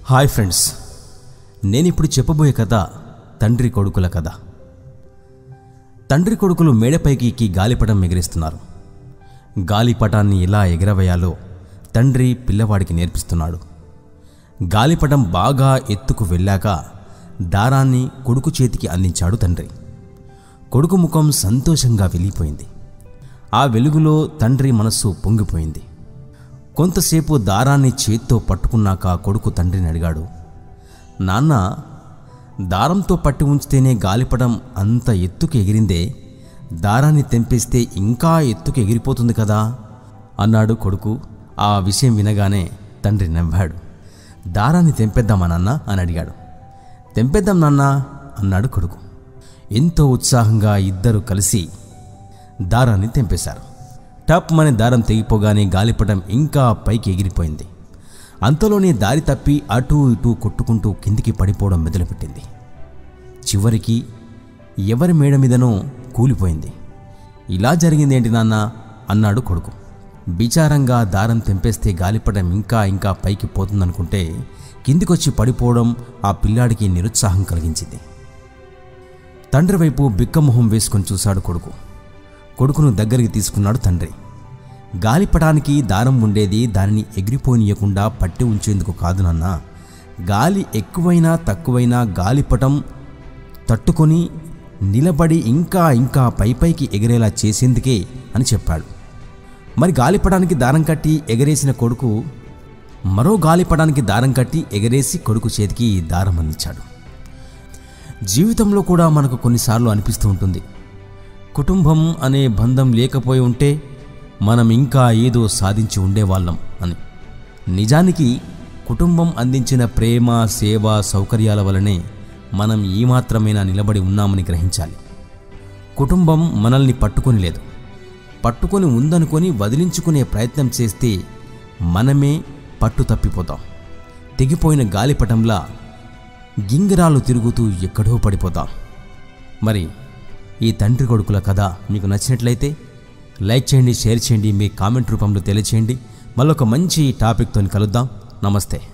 hi friends నేను ఇప్పుడు చెప్పబోయే కథ తండ్రి కొడుకుల కథ తండ్రి కొడుకులు మేడపైకి ఎక్కి గాలిపటం ఎగిరిస్తున్నారు గాలిపటాన్ని ఎలా ఎగరవేయాలో తండ్రి పిల్లవాడికి నేర్పిస్తున్నాడు గాలిపటం బాగా ఎత్తుకు వెళ్ళాక దారాన్ని కొడుకు చేతికి అందించాడు తండ్రి కొడుకు ముఖం సంతోషంగా వెలిగిపోయింది ఆ వెలుగులో తండ్రి మనస్సు పొంగిపోయింది కొంతసేపు దారాన్ని చేత్తో పట్టుకున్నాక కొడుకు తండ్రిని అడిగాడు నాన్న దారంతో పట్టి ఉంచితేనే గాలిపటం అంత ఎత్తుకు ఎగిరిందే దారాన్ని తెంపేస్తే ఇంకా ఎత్తుకు ఎగిరిపోతుంది కదా అన్నాడు కొడుకు ఆ విషయం వినగానే తండ్రి నవ్వాడు దారాన్ని తెంపేద్దామా నాన్న అని అడిగాడు తెంపేద్దాం నాన్న అన్నాడు కొడుకు ఎంతో ఉత్సాహంగా ఇద్దరు కలిసి దారాన్ని తెంపేశారు టప్ మన దారం తెగిపోగానే గాలిపటం ఇంకా పైకి ఎగిరిపోయింది అంతలోనే దారి తప్పి అటూ ఇటూ కొట్టుకుంటూ కిందికి పడిపోవడం మొదలుపెట్టింది చివరికి ఎవరి మేడ మీదనో కూలిపోయింది ఇలా జరిగిందేంటి నాన్న అన్నాడు కొడుకు బిచారంగా దారం తెంపేస్తే గాలిపటం ఇంకా ఇంకా పైకి పోతుందనుకుంటే కిందికొచ్చి పడిపోవడం ఆ పిల్లాడికి నిరుత్సాహం కలిగించింది తండ్రి వైపు బిక్కమొహం వేసుకొని చూశాడు కొడుకు కొడుకును దగ్గరికి తీసుకున్నాడు తండ్రి గాలిపటానికి దారం ఉండేది దానిని ఎగిరిపోనియకుండా పట్టి ఉంచేందుకు కాదు నాన్న గాలి ఎక్కువైనా తక్కువైనా గాలిపటం తట్టుకొని నిలబడి ఇంకా ఇంకా పైపైకి ఎగిరేలా చేసేందుకే అని చెప్పాడు మరి గాలిపటానికి దారం కట్టి ఎగరేసిన కొడుకు మరో గాలిపటానికి దారం కట్టి ఎగరేసి కొడుకు చేతికి దారం అందించాడు జీవితంలో కూడా మనకు కొన్నిసార్లు అనిపిస్తూ ఉంటుంది కుటుంబం అనే బంధం లేకపోయి ఉంటే మనం ఇంకా ఏదో సాధించి ఉండేవాళ్ళం అని నిజానికి కుటుంబం అందించిన ప్రేమ సేవ సౌకర్యాల వలనే మనం ఈ మాత్రమేనా నిలబడి ఉన్నామని గ్రహించాలి కుటుంబం మనల్ని పట్టుకొని లేదు పట్టుకొని ఉందనుకొని వదిలించుకునే ప్రయత్నం చేస్తే మనమే పట్టు తప్పిపోతాం తెగిపోయిన గాలిపటంలా గింగిరాలు తిరుగుతూ ఎక్కడో పడిపోతాం మరి ఈ తండ్రి కొడుకుల కథ మీకు నచ్చినట్లయితే లైక్ చేయండి షేర్ చేయండి మీ కామెంట్ రూపంలో తెలియచేయండి మళ్ళొక మంచి టాపిక్తో కలుద్దాం నమస్తే